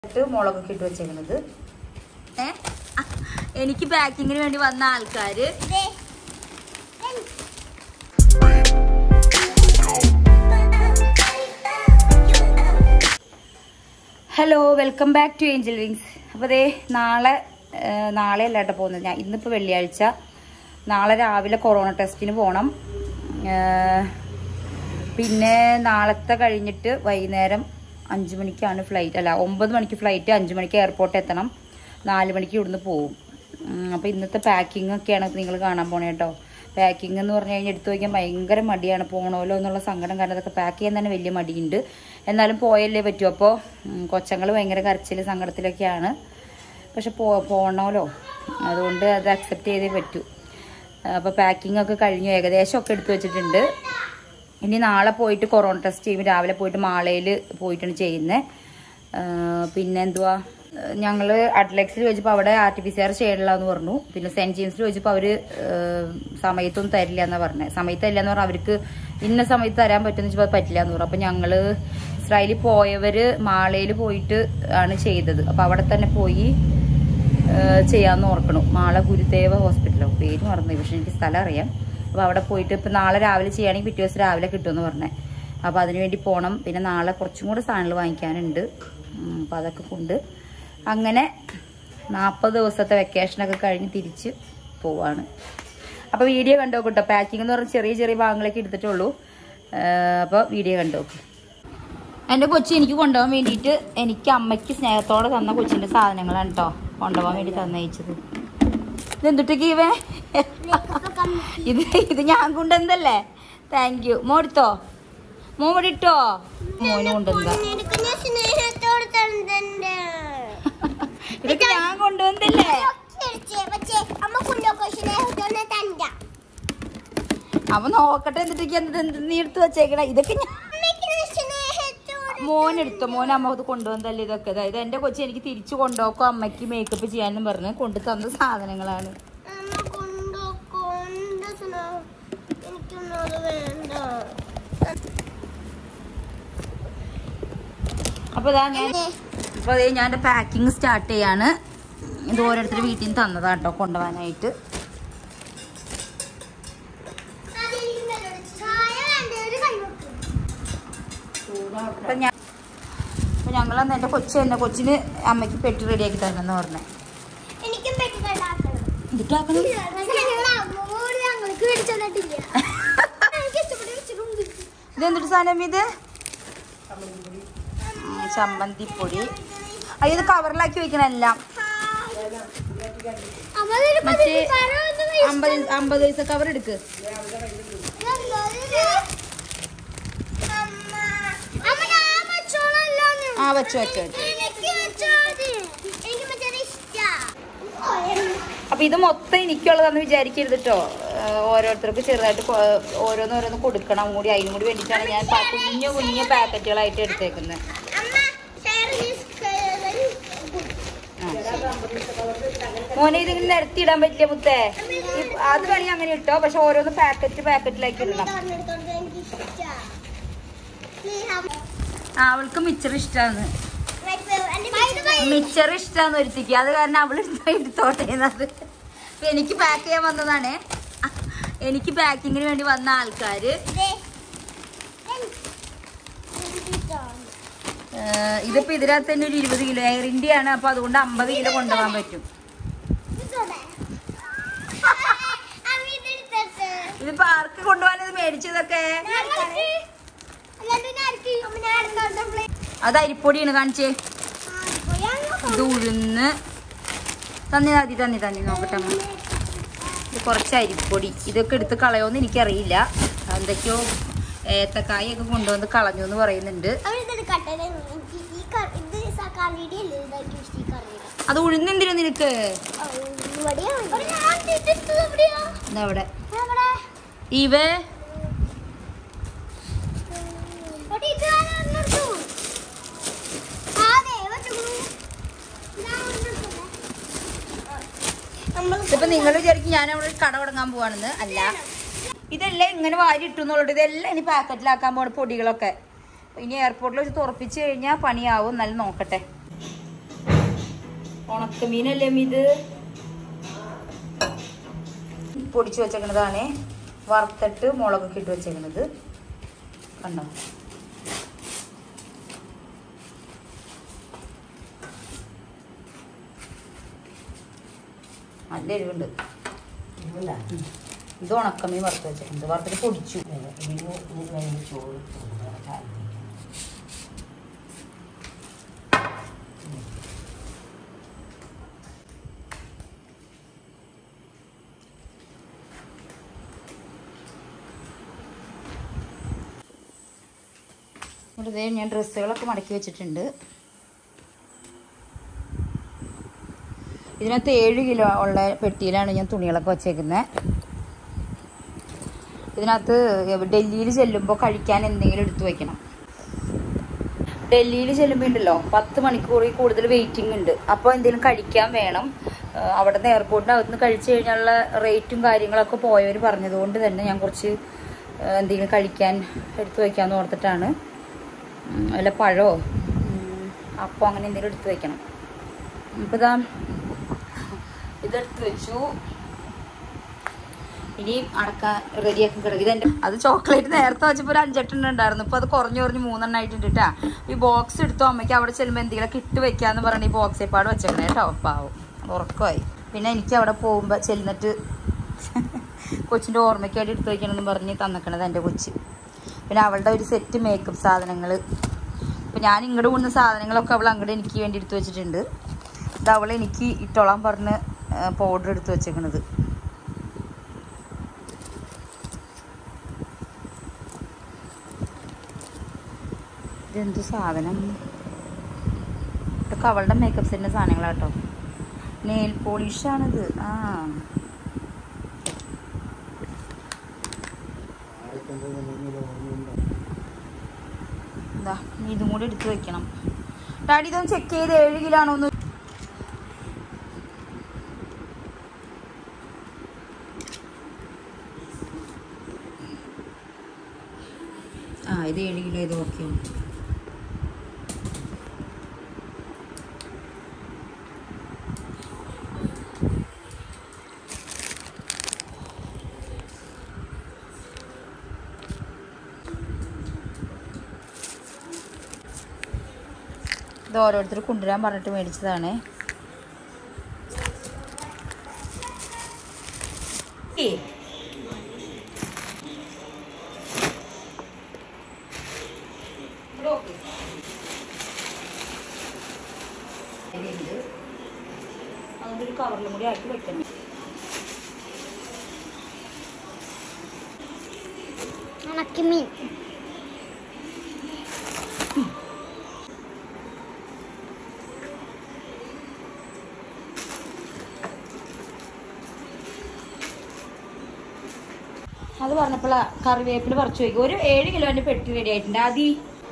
ഇട്ട് മുളകൊക്കെ ഇട്ട് വെച്ചേക്കുന്നത് ഏ ആ, എനിക്ക് പാക്കിങ്ങിന് വേണ്ടി വന്ന ആൾക്കാര് hello welcome back to Angel Wings അപ്പോൾ ദേ നാളെ ഏഹ്, നാളെ അല്ല കേട്ടോ പോകുന്നത് ഞാൻ ഇന്നിപ്പോൾ വെള്ളിയാഴ്ച നാളെ രാവിലെ കൊറോണ ടെസ്റ്റിന് പോകണം ഏഹ്, പിന്നെ നാളത്തെ കഴിഞ്ഞിട്ട് വൈകുന്നേരം അഞ്ച് മണിക്കാണ് ഫ്ലൈറ്റ് അല്ല ഒമ്പത് മണിക്ക് ഫ്ലൈറ്റ് അഞ്ച് മണിക്ക് എയർപോർട്ടിൽ എത്തണം നാല് മണിക്ക് ഇവിടുന്ന് പോവും അപ്പോൾ ഇന്നത്തെ പാക്കിംഗ് ഒക്കെയാണ് നിങ്ങൾ കാണാൻ പോണേ കേട്ടോ പാക്കിംഗ് എന്ന് പറഞ്ഞു കഴിഞ്ഞാൽ എടുത്തു വയ്ക്കാൻ ഭയങ്കര മടിയാണ് പോകണമല്ലോ എന്നുള്ള സങ്കടം കാരണം അതൊക്കെ പാക്ക് ചെയ്യാൻ തന്നെ വലിയ മടിയുണ്ട് എന്നാലും പോയല്ലേ പറ്റൂ അപ്പോൾ കൊച്ചങ്ങൾ ഭയങ്കര കരച്ചിൽ സങ്കടത്തിലൊക്കെയാണ് പക്ഷെ പോ പോകണമല്ലോ അതുകൊണ്ട് അത് അക്സെപ്റ്റ് ചെയ്തേ പറ്റൂ അപ്പോൾ പാക്കിംഗ് ഒക്കെ കഴിഞ്ഞു ഏകദേശം ഒക്കെ എടുത്തു വെച്ചിട്ടുണ്ട് ഇനി നാളെ പോയിട്ട് കൊറോണ ടെസ്റ്റ് ചെയ്യും രാവിലെ പോയിട്ട് മാളയിൽ പോയിട്ടാണ് ചെയ്യുന്നത് പിന്നെ എന്തുവാ ഞങ്ങൾ അഡ്ലക്സിൽ ചോദിച്ചപ്പോൾ അവിടെ R T P C R ചെയ്യണില്ല എന്ന് പറഞ്ഞു പിന്നെ സെൻറ്റ് ജെയിംസിൽ ചോദിച്ചപ്പോൾ അവർ സമയത്തൊന്നും തരില്ല എന്നാണ് പറഞ്ഞത് സമയത്ത് തരില്ല എന്ന് പറഞ്ഞാൽ അവർക്ക് ഇന്ന സമയത്ത് തരാൻ പറ്റുമെന്ന് വെച്ചപ്പോൾ അത് പറ്റില്ല എന്ന് പറഞ്ഞു അപ്പോൾ ഞങ്ങൾ ഇസ്രായേലിൽ പോയവർ മാളയിൽ പോയിട്ട് ആണ് ചെയ്തത് അപ്പോൾ അവിടെ തന്നെ പോയി ഏഹ് ചെയ്യാന്ന് ഓർക്കണം മാള ഗുരുദേവ ഹോസ്പിറ്റലോ പേര് മറന്നു പക്ഷെ എനിക്ക് സ്ഥലം അറിയാം അപ്പോൾ അവിടെ പോയിട്ട് ഇപ്പം നാളെ രാവിലെ ചെയ്യുകയാണെങ്കിൽ പിറ്റേ ദിവസം രാവിലെ കിട്ടുമെന്ന് പറഞ്ഞേ അപ്പോൾ അതിന് വേണ്ടി പോകണം പിന്നെ നാളെ കുറച്ചും കൂടെ സാധനങ്ങൾ വാങ്ങിക്കാനുണ്ട് അപ്പോൾ അതൊക്കെ കൊണ്ട് അങ്ങനെ നാൽപ്പത് ദിവസത്തെ വെക്കേഷനൊക്കെ കഴിഞ്ഞ് തിരിച്ച് പോവാണ് അപ്പോൾ വീഡിയോ കണ്ടു കേട്ടോ പാക്കിംഗ് എന്ന് പറഞ്ഞാൽ ചെറിയ ചെറിയ ഭാഗങ്ങളൊക്കെ എടുത്തിട്ടുള്ളൂ അപ്പോൾ വീഡിയോ കണ്ടു നോക്കും എൻ്റെ കൊച്ചി എനിക്ക് കൊണ്ടുപോകാൻ വേണ്ടിയിട്ട് എനിക്ക് അമ്മയ്ക്ക് സ്നേഹത്തോടെ തന്ന കൊച്ചിൻ്റെ സാധനങ്ങളാണ് കേട്ടോ കൊണ്ടുപോകാൻ വേണ്ടി തന്നയച്ചത് ഇതെന്തുട്ടേക്ക് ഇവേ ഇത് ഇത് ഞാൻ കൊണ്ടുവന്നല്ലേ താങ്ക് യു മോ എടുത്തോ മോ ഇവിടെ ഇട്ടോ മോന് കൊണ്ടുവന്നതാ സ്നേഹത്തോട് തന്നിട്ടുണ്ട് ഇതൊക്കെ ഞാൻ കൊണ്ടുവന്നല്ലേ പക്ഷേ അമ്മ കൊണ്ടൊക്കെ സ്നേഹത്തോടെ തണ്ട അപ്പൊ നോക്കട്ടെ എന്നിട്ടേക്ക് എന്നിട്ട് എന്ത് നീ എടുത്ത് വെച്ചേക്കണ ഇതൊക്കെ ഞാൻ അമ്മയ്ക്ക് സ്നേഹത്തോടെ മോൻ എടുത്തോ മോൻ അമ്മ ഇത് കൊണ്ടുവന്നല്ലേ ഇതൊക്കെ അതായത് എൻ്റെ കൊച്ചി എനിക്ക് തിരിച്ചു കൊണ്ടുപോക്കോ അമ്മയ്ക്ക് മേക്കപ്പ് ചെയ്യാനും പറഞ്ഞ് കൊണ്ടു തന്ന സാധനങ്ങളാണ് അമ്മ കൊണ്ടൊക്കെ സ്നേഹം എനിക്കൊന്നും അത് വേണ്ട അപ്പൊ ഇതാ ഞാൻ അപ്പൊ അതേ ഞാൻ പാക്കിംഗ് സ്റ്റാർട്ട് ചെയ്യാണ് ഇത് ഓരോരുത്തർ വീട്ടിൽ നിന്ന് തന്നതാ കേട്ടോ കൊണ്ടുപോകാനായിട്ട് ചായ വേണ്ട ഒരു കൈവക്കും അപ്പൊ ഞാൻ അപ്പൊ ഞങ്ങളന്ന് എൻ്റെ കൊച്ചു തന്നെ കൊച്ചിന് അമ്മയ്ക്ക് പെട്ടി റെഡിയാക്കി തരണമെന്ന് പറഞ്ഞേ എനിക്കും പെട്ടിട്ടുണ്ടാക്കണം എന്നിട്ടാക്കണം അമ്മോട് ഞങ്ങൾക്ക് മേടിച്ചു തന്നിട്ടില്ല എനിക്ക് ഇഷ്ടപ്പെട്ട വെച്ചിട്ടുണ്ട് ഇതെന്തൊരു സാധനം ഇത് ഉം, ചമ്മന്തിപ്പൊടി അയ്യോ ഇത് കവറിലാക്കി വെക്കണെല്ലാം മറ്റേ അമ്പത് അമ്പത് പൈസ കവർ എടുക്ക് ആ വെച്ചു വെച്ചു വെച്ചു അപ്പൊ ഇത് മൊത്തം എനിക്കുള്ളതാന്ന് വിചാരിക്കരുത് കേട്ടോ ഓരോരുത്തർക്ക് ചെറുതായിട്ട് കൊ- ഓരോന്നോരോന്ന് കൊടുക്കണം കൂടി അതിനും കൂടി വേണ്ടിയിട്ടാണ് ഞാൻ പ- കുഞ്ഞു കുഞ്ഞു പാക്കറ്റുകളായിട്ട് എടുത്തേക്കുന്നത് മോനെ ഇതിങ്ങനെ നിരത്തിയിടാൻ പറ്റില്ല മുത്തേ ഈ- അത് വേണമെങ്കിൽ അങ്ങനെ ഇട്ടോ പക്ഷെ ഓരോന്ന് പാക്കറ്റ് പാക്കറ്റിലാക്കി ഇടണം ആ, അവൾക്ക് മിച്ചർ ഇഷ്ടമാണ് മിച്ചർ ഇഷ്ടമാണ് ഒരുത്തിക്ക് അത് കാരണം അവൾ എടുത്തോട്ടെ എന്നത് അപ്പൊ എനിക്ക് പാക്ക് ചെയ്യാൻ വന്നതാണ് എനിക്ക് പാക്കിങ്ങിന് വേണ്ടി വന്ന ആൾക്കാര് ഏഹ്, ഇതിപ്പോ ഇതിനകത്ത് തന്നെ ഒരു ഇരുപത് കിലോ എയർ ഇന്ത്യ ആണ് അപ്പൊ അതുകൊണ്ട് അമ്പത് കിലോ കൊണ്ടുപോകാൻ പറ്റും ഇതിപ്പോ ആർക്ക് കൊണ്ടുപോകാൻ ഇത് മേടിച്ചതൊക്കെ അത് അരിപ്പൊടിയാണ് കാണിച്ചേ ഇത് ഉഴുന്ന് തന്നി തന്നി തന്നി തന്നി നോക്കട്ടെ അമ്മ ഇത് കുറച്ച് അരിപ്പൊടി ഇതൊക്കെ എടുത്ത് കളയോന്ന് എനിക്കറിയില്ല എന്തൊക്കെയോ ഏത്തക്കായൊക്കെ കൊണ്ടുവന്ന് കളഞ്ഞു എന്ന് പറയുന്നുണ്ട് അത് ഉഴുന്നെന്തിനാ നിനക്ക് ഇതാ അവിടെ ഇവ ഇതിപ്പോ നിങ്ങൾ വിചാരിക്കും ഞാൻ അവിടെ ഒരു കട തുടങ്ങാൻ പോവാണെന്ന് അല്ല ഇതെല്ലാം ഇങ്ങനെ വാരി ഇട്ടു എന്നുള്ളത് ഇതെല്ലാം ഇനി പാക്കറ്റിലാക്കാൻ പോണ പൊടികളൊക്കെ ഇനി എയർപോർട്ടിൽ വെച്ച് തുറപ്പിച്ച് കഴിഞ്ഞാൽ പണിയാവും എന്നാലും നോക്കട്ടെ ഉണക്കമീനല്ലേ അമ്മി ഇത് പൊടിച്ചു വെച്ചേക്കണതാണ് വറുത്തിട്ട് മുളകൊക്കെ ഇട്ട് വെച്ചേക്കണത് കണ്ടോ നല്ല എരിവുണ്ട് ഇത് ഉണക്കമീൻ വറുത്ത് വെച്ചിട്ടുണ്ട് വറുത്തിട്ട് പൊടിച്ചു വെറുതെ ഞാൻ ഡ്രസ്സുകളൊക്കെ മടക്കി വെച്ചിട്ടുണ്ട് ഇതിനകത്ത് ഏഴ് കിലോ ഉള്ള പെട്ടിയിലാണ് ഞാൻ തുണികളൊക്കെ വച്ചേക്കുന്നത് ഇതിനകത്ത് ഡൽഹിയിൽ ചെല്ലുമ്പോൾ കഴിക്കാൻ എന്തെങ്കിലും എടുത്തു വെക്കണം ഡൽഹിയിൽ ചെല്ലുമ്പോൾ ഉണ്ടല്ലോ പത്ത് മണിക്കൂറിൽ കൂടുതൽ വെയിറ്റിംഗ് ഉണ്ട് അപ്പോൾ എന്തെങ്കിലും കഴിക്കാൻ വേണം ആ, അവിടെ നിന്ന് എയർപോർട്ടിനകത്ത് നിന്ന് കഴിച്ചു കഴിഞ്ഞാലുള്ള റേറ്റും കാര്യങ്ങളൊക്കെ പോയവർ പറഞ്ഞതുകൊണ്ട് തന്നെ ഞാൻ കുറച്ച് ആ, എന്തെങ്കിലും കഴിക്കാൻ എടുത്തു വയ്ക്കാമെന്ന് ഓർത്തിട്ടാണ് ഉം, വല്ല പഴമോ ഉം, അപ്പോൾ അങ്ങനെ എന്തെങ്കിലും എടുത്തു വെക്കണം അപ്പോൾ ഇതാ ഇതെടുത്ത് വെച്ചു ഇനി അടക്കാൻ റെഡിയാക്കി കിടക്കും ഇതെന്റെ അത് ചോക്ലേറ്റ് നേരത്തെ വെച്ചപ്പോൾ ഒരു അഞ്ചെട്ടെണ്ണം ഉണ്ടായിരുന്നു ഇപ്പൊ അത് കുറഞ്ഞു കുറഞ്ഞ് മൂന്നെണ്ണം ആയിട്ടുണ്ട് കേട്ടാ ഈ ബോക്സ് എടുത്തു അമ്മയ്ക്ക് അവിടെ ചെല്ലുമ്പോൾ എന്തെങ്കിലും ഇട്ട് വെക്കാന്ന് പറഞ്ഞ് ഈ ബോക്സ് പാട് വെച്ചേക്കണേ കേട്ടോ പാവം അത് ഉറക്കമായി പിന്നെ എനിക്ക് അവിടെ പോകുമ്പോൾ ചെല്ലിട്ട് കൊച്ചിൻ്റെ ഓർമ്മയ്ക്ക് വേണ്ടി എടുത്തു വെക്കണമെന്ന് പറഞ്ഞ് തന്നിക്കണത് എൻ്റെ കൊച്ച് പിന്നെ അവളുടെ ഒരു സെറ്റ് മേക്കപ്പ് സാധനങ്ങൾ അപ്പം ഞാൻ ഇങ്ങോട്ട് കൊണ്ടുവന്ന സാധനങ്ങളൊക്കെ അവൾ അങ്ങോട്ട് എനിക്ക് വേണ്ടി എടുത്തു വെച്ചിട്ടുണ്ട് ഇത് അവൾ എനിക്ക് ഇട്ടോളാൻ പറഞ്ഞ് പൗഡർ എടുത്ത് വെച്ചേക്കണത് ഇതെന്ത് സാധനം ഇതൊക്കെ അവളുടെ മേക്കപ്പ് സെറ്റിൻ്റെ സാധനങ്ങളാട്ടോ നെയിൽ പോളിഷാണിത് ആ എന്താ ഇതും കൂടി എടുത്ത് വെക്കണം ഡാഡി ഇതൊന്ന് ചെക്ക് ചെയ്ത് ഏഴ് കിലോ ആണോ ഒന്ന് ആ ഇത് ഏഴ് കിലോ ഇത് ഓക്കെ ഇത് ഓരോരുത്തർ കൊണ്ടുവരാൻ പറഞ്ഞിട്ട് മേടിച്ചതാണ് അതുകൊണ്ട് ഒരു കവറിലും കൂടി ആക്കി വെക്കണം ഉണക്കമീൻ അത് പറഞ്ഞപ്പോൾ കറിവേപ്പില പറിച്ചു വയ്ക്കും ഒരു ഏഴ് കിലോന്റെ പെട്ടി റെഡി ആയിട്ടുണ്ട് ആദി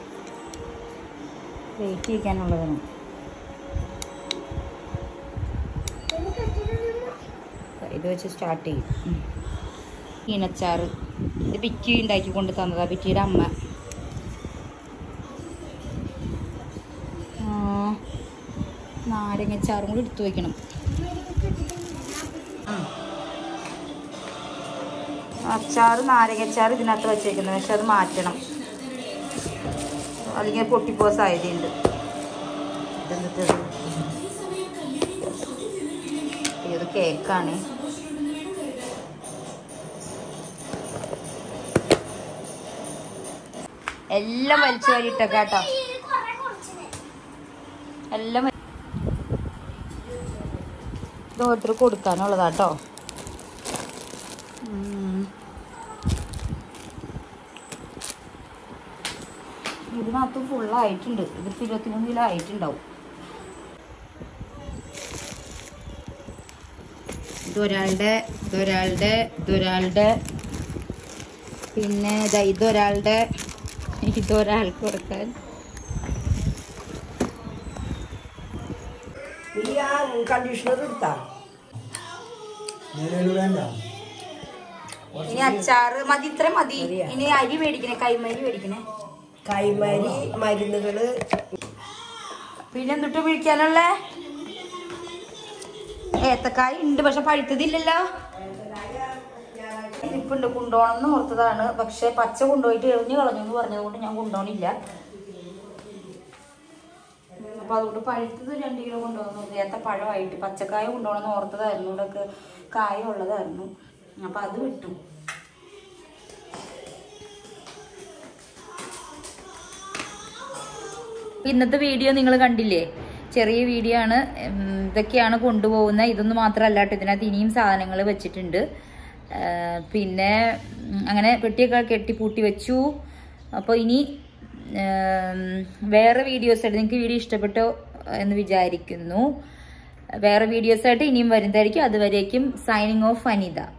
വെയിറ്റ് ചെയ്യിക്കാനുള്ളതാണ് ഇത് വെച്ച് സ്റ്റാർട്ട് ചെയ്യും ഉം. ഈനച്ചാറ് ഇത് പിറ്റി ഉണ്ടാക്കി കൊണ്ട് തന്നതാ പിറ്റിയുടെ അമ്മ ആ, നാരങ്ങച്ചാറും കൂടി എടുത്തു വെക്കണം ഉം. അച്ചാറ് നാരങ്ങച്ചാറ് ഇതിനകത്ത് വെച്ചേക്കുന്നത് പക്ഷെ അത് മാറ്റണം അല്ലെങ്കിൽ അത് പൊട്ടിപ്പോകാൻ സാധ്യതയുണ്ട് ഇതെന്തിട്ട് ഇത്? അയ്യോ, ഇത് കേക്കാണ് എല്ലാം വലിച്ചു വാരി ഇട്ടേക്കാട്ടോ എല്ലാം വലി- ഇത് ഓരോരുത്തർ കൊടുക്കാനുള്ളതാട്ടോ ഉം. ഇതിനകത്ത് ഫുള്ളായിട്ടുണ്ട് ഇതിപ്പോൾ ഇരുപത്തിമൂന്ന് കിലോ ആയിട്ടുണ്ടാവും ഇതൊരാളുടെ ഇതൊരാളുടെ ഇതൊരാളുടെ പിന്നെ ദാ ഇതൊരാളുടെ ഇതൊരാൾക്ക് കൊടുക്കാൻ നീ ആ കണ്ടീഷണർ എടുത്താ ഇനി അച്ചാറ് മതി ഇത്ര മതി ഇനി അരി മേടിക്കണേ കൈമരി മേടിക്കണേ കൈമരി മരുന്നുകള് പിന്നെ എന്തിട്ട് പിടിക്കാനുള്ളേ ഏത്തക്കായ ഉണ്ട് പക്ഷെ പഴുത്തതില്ലല്ലോ ഇരിപ്പുണ്ട് കൊണ്ടുപോകണം എന്ന് ഓർത്തതാണ് പക്ഷെ പച്ച കൊണ്ടുപോയിട്ട് എറിഞ്ഞു കളഞ്ഞു എന്ന് പറഞ്ഞതുകൊണ്ട് ഞാൻ കൊണ്ടുപോകണില്ല അപ്പൊ അതുകൊണ്ട് പഴുത്തത് രണ്ട് കിലോ കൊണ്ടുവന്നു ഏത്തപ്പഴമായിട്ട് പച്ചക്കായ കൊണ്ടുപോകണം എന്ന് ഓർത്തതായിരുന്നു ഇവിടെ കായ ഉള്ളതായിരുന്നു അപ്പൊ അത് വിട്ടു ഇന്നത്തെ വീഡിയോ നിങ്ങൾ കണ്ടില്ലേ ചെറിയ വീഡിയോ ആണ് ഉം, ഇതൊക്കെയാണ് കൊണ്ടുപോകുന്നത് ഇതൊന്നും മാത്രമല്ല കേട്ടോ ഇതിനകത്ത് ഇനിയും സാധനങ്ങൾ വെച്ചിട്ടുണ്ട് ആ, പിന്നെ ഉം, അങ്ങനെ പെട്ടിയൊക്കെ കെട്ടി പൂട്ടി വെച്ചു അപ്പോൾ ഇനി ഉം, വേറെ വീഡിയോസ് ആയിട്ട് നിങ്ങൾക്ക് വീഡിയോ ഇഷ്ടപ്പെട്ടോ എന്ന് വിചാരിക്കുന്നു വേറെ വീഡിയോസ് ആയിട്ട് ഇനിയും വരുന്നതായിരിക്കും അതുവരേക്കും സൈനിങ് ഓഫ് അനിത